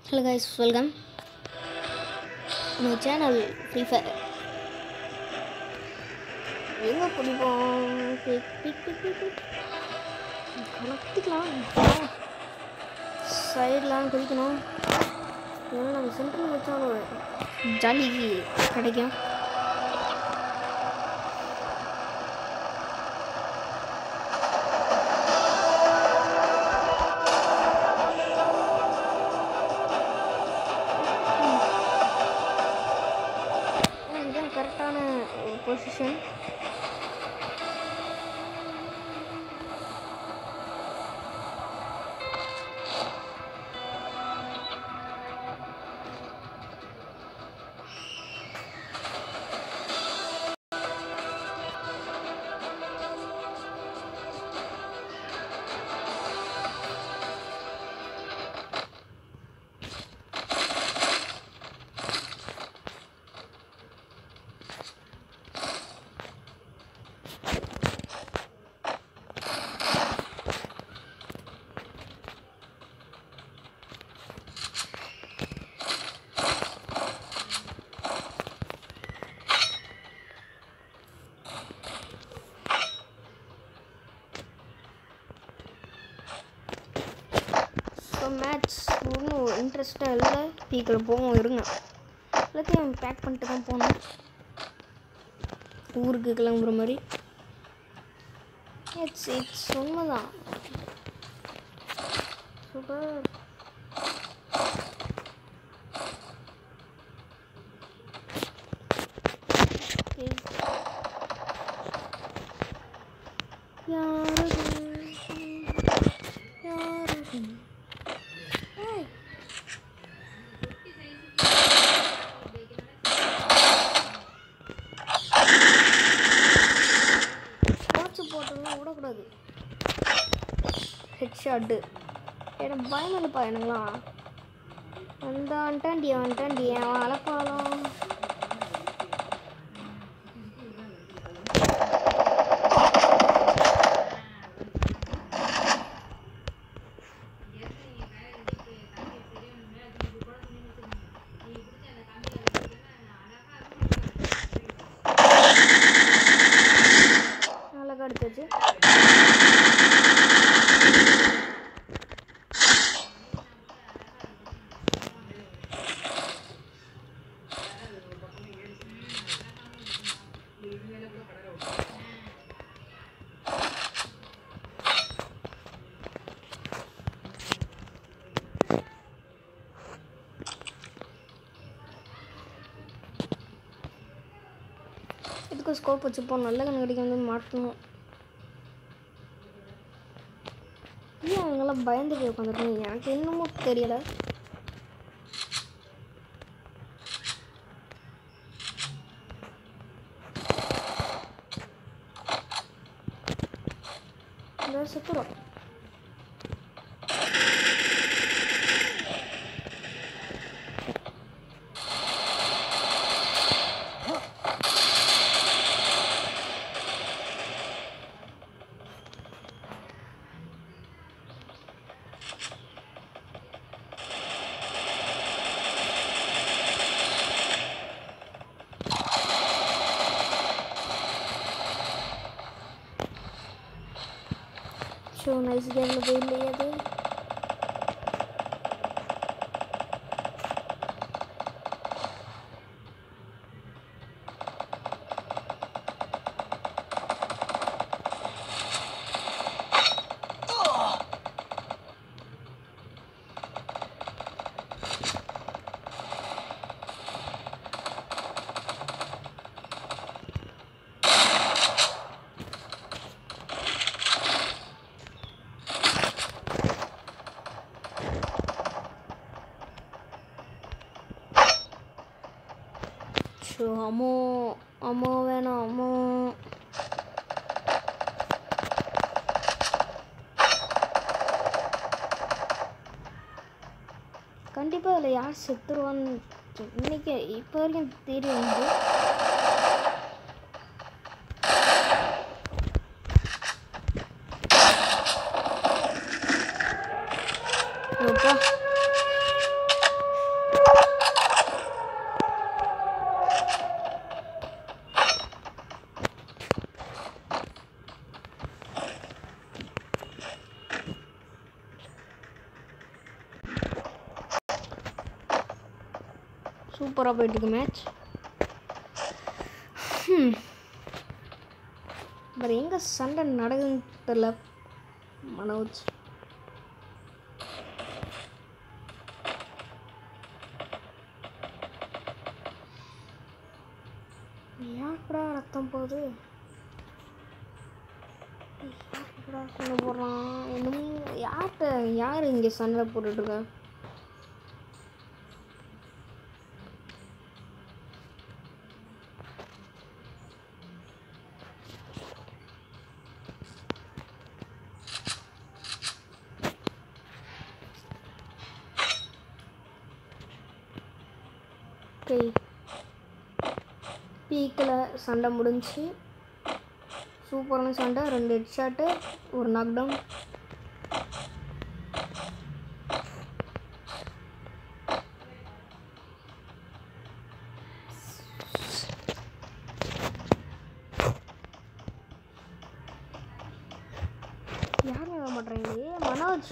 hello guys welcome நம்ம channel Free Fire எங்கே குடிப்போம் பிக் பிக் பிக் பிக் பிக் கலத்திக்கலாம் சைட்லாம் குதிக்கணும் ஏன்னா நம்ம சென்ட்ரல் வச்சாலும் ஜாலிக்கு கிடைக்கும் இதுதான் கரெக்டான பொசிஷன் ஸோ மேட்ச் ஒன்றும் இன்ட்ரெஸ்ட்டாக இல்லை பீக்கில் போவோம் இருங்க எல்லாத்தையும் பேக் பண்ணிட்டு தான் போகணும் ஊருக்கு கிளம்புற மாதிரி இட்ஸ் இட்ஸ் உண்மைதான் சூப்பர் யாரது யாரது ஏய் வாட்ச் போட்டோம்னா விடக்கூடாது ஹெட் ஷாட்டு எனக்கு பயம் இல்லைப்பா எனக்குலாம் வந்தான்ட்டாண்டி வந்துட்டாண்டி அவன் அலப்பாலாம் அழகா எடுத்தாச்சு இதுக்கு ஸ்கோப் வச்சுப்போம் நல்ல கண் கிடைக்க வந்து மாட்டணும் ஏன் அவங்கெல்லாம் பயந்து போய் உட்காந்துருக்கீங்க எனக்கு இன்னமும் தெரியல இந்த சுத்துறோம் ஸோ நைஸ் கேமில் போயிடலையே அது ஸோ அம்மோ அம்மோ வேணாம் அம்மோ கண்டிப்பாக அதில் யார் செத்துருவான்னு இன்னைக்கு இப்போ வரைக்கும் தெரியும் வந்து அப்பா சூப்பராக போயிட்டுருக்கு மேட்ச் வேறு எங்கே சண்டை நடக்குதுன்னு தெரில மனோஜ் யாருக்குடா ரத்தம் போகுது யாருக்குடா சண்டை போடுறான் என்னமோ யார்கிட்ட யார் இங்கே சண்டை போட்டுட்ருக்கா ஓகே பீக்கில் சண்டை முடிஞ்சு சூப்பரான சண்டை ரெண்டு ஹெட் ஷாட்டு ஒரு நாக் டவுன் யாரும் வர மாட்டேறாங்களே மனோஜ்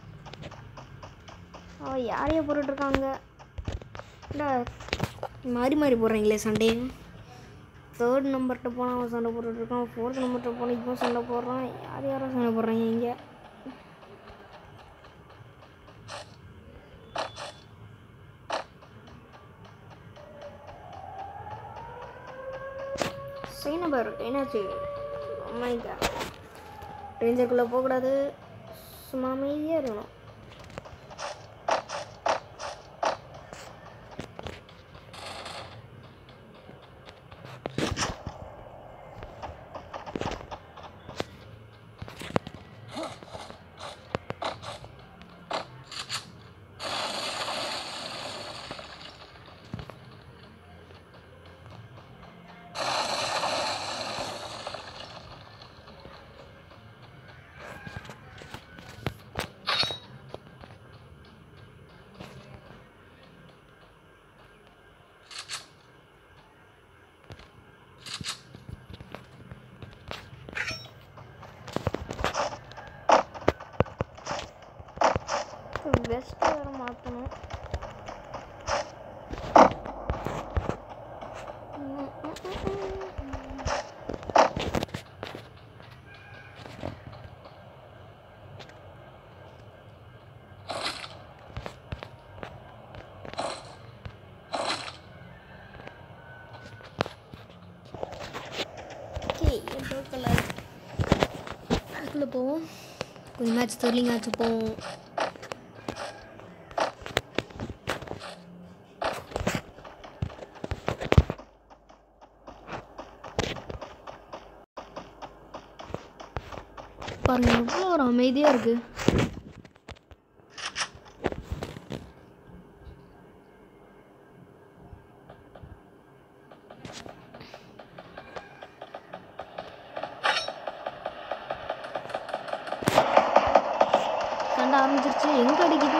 அவ யாரையோ போட்டுட்ருக்காங்க ஏன்டா மாறி மாறி போடுறீங்களே சண்டே தேர்ட் நம்பர்கிட்ட போனால் அவன் சண்டை போட்டுட்ருக்கான் ஃபோர்த் நம்பர்கிட்ட போனால் இப்போ சண்டை போடுறான் யார் யாரும் சண்டை போடுறாங்க இங்கே சரி நம்பர் என்னாச்சு அம்மாய்க்கா ரேஞ்சருக்குள்ளே போகக்கூடாது சும்மா அமைதியாக இருக்கணும் வெஸ்ட் வேறு மாற்றணும் ஓகே எவ்வளோ கலர் அதுக்குள்ளே போவோம் கொஞ்சம் மேட்ச் தெரியலிங்க ஆச்சு போவோம் பாருங்க எவ்வளோ ஒரு அமைதியாக இருக்கு சண்டை ஆரம்பிச்சிருச்சு எங்க அடிக்குது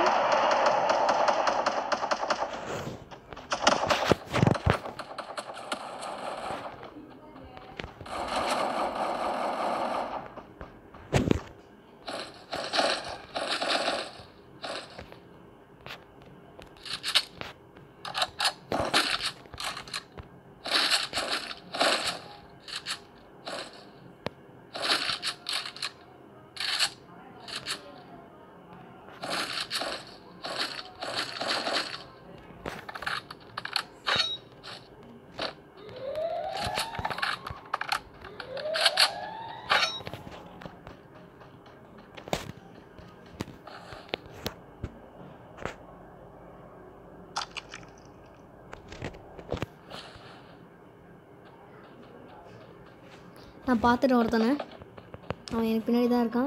நான் பார்த்துட்டு ஒருத்தனை அவன் எனக்கு பின்னாடி தான் இருக்கான்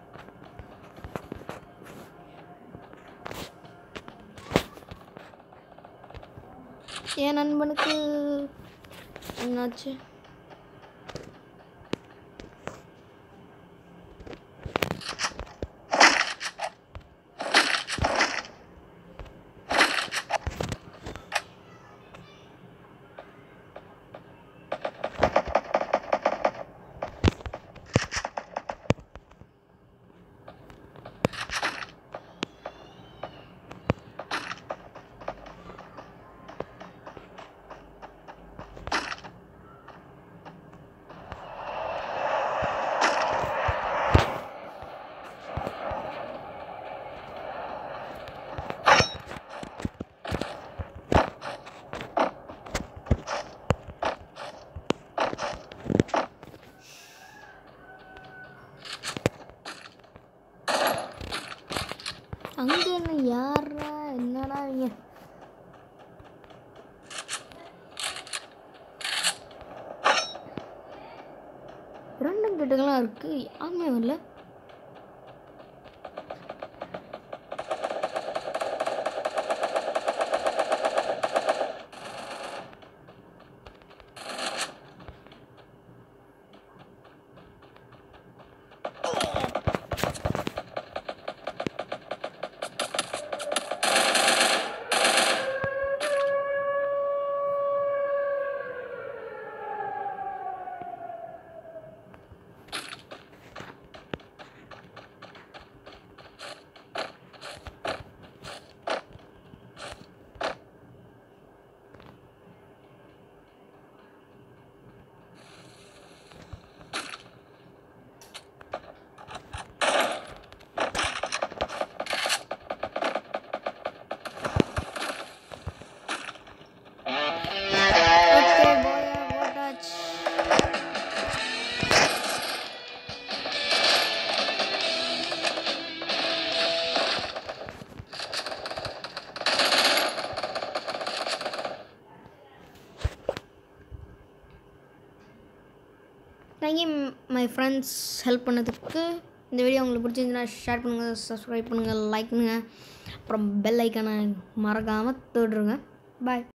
என் நண்பனுக்கு என்னாச்சு கிட்டக்கெல்லாம் இருக்குது யாருமே வரல ஓகே போயா போட்டாச்சு தேங்க்யூ மை ஃப்ரெண்ட்ஸ் ஹெல்ப் பண்ணதுக்கு இந்த வீடியோ உங்களுக்கு பிடிச்சிருந்துச்சுன்னா ஷேர் பண்ணுங்கள் சப்ஸ்கிரைப் பண்ணுங்கள் லைக் பண்ணுங்கள் அப்புறம் பெல் ஐக்கானை மறக்காமல் தொடுருங்க பாய்